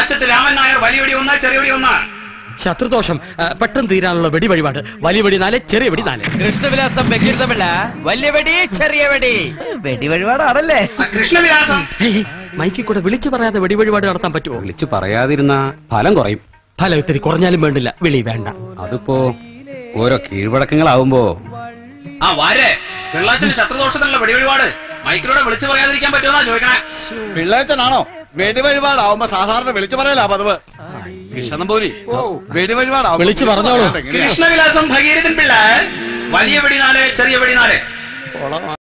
മാച്ചത്ത് രാമൻ നായർ വലിയ വെടി ഒന്ന് ചെറിയ വെടി ഒന്ന് ശത്രുദോഷം ആ, പെട്ടെന്ന് തീരാനുള്ള വെടി വഴിപാട് വലിയ വെടി നാല് ചെറിയ വെടി നാല് കൃഷ്ണവിലാസം ബഹിർദമില്ല വലിയ വെടി ചെറിയ വെടി വെടി വഴിപാടാണല്ലേ ആ, കൃഷ്ണവിലാസം ഏയ്, ഏയ്, മൈക്കിൽ കൂടെ വിളിച്ചു പറയാതെ വെടി വഴിപാട് നടത്താൻ പറ്റുമോ വിളിച്ചു പറയാതിരുന്ന ഫലം കുറയും ഫലം ഇത്തിരി കുറഞ്ഞാലും വേണ്ടില്ല വിളി വേണ്ട അതിപ്പോ ഓരോ കീഴ്വഴക്കങ്ങളാവുമ്പോ ആ വാരെ പിള്ളാച്ചന് ശത്രുദോഷത്തിനുള്ള വെടി വഴിപാട് മൈക്കിലൂടെ വിളിച്ചു പറയാതിരിക്കാൻ പറ്റുമെന്നാ ചോദിക്കണേ പിള്ളേച്ചനാണോ വെടിവഴിപാടാവുമ്പോ സാധാരണ വിളിച്ചു പറയല പതിവ് കൃഷ്ണനമ്പൂരി വെടിവഴിപാടാവുമ്പോ വിളിച്ചു പറഞ്ഞോളൂ. എങ്ങനെയാ? കൃഷ്ണവിലാസം ഭഗീരഥൻ പിള്ള വലിയ വെടി നാല് ചെറിയ വെടി നാല്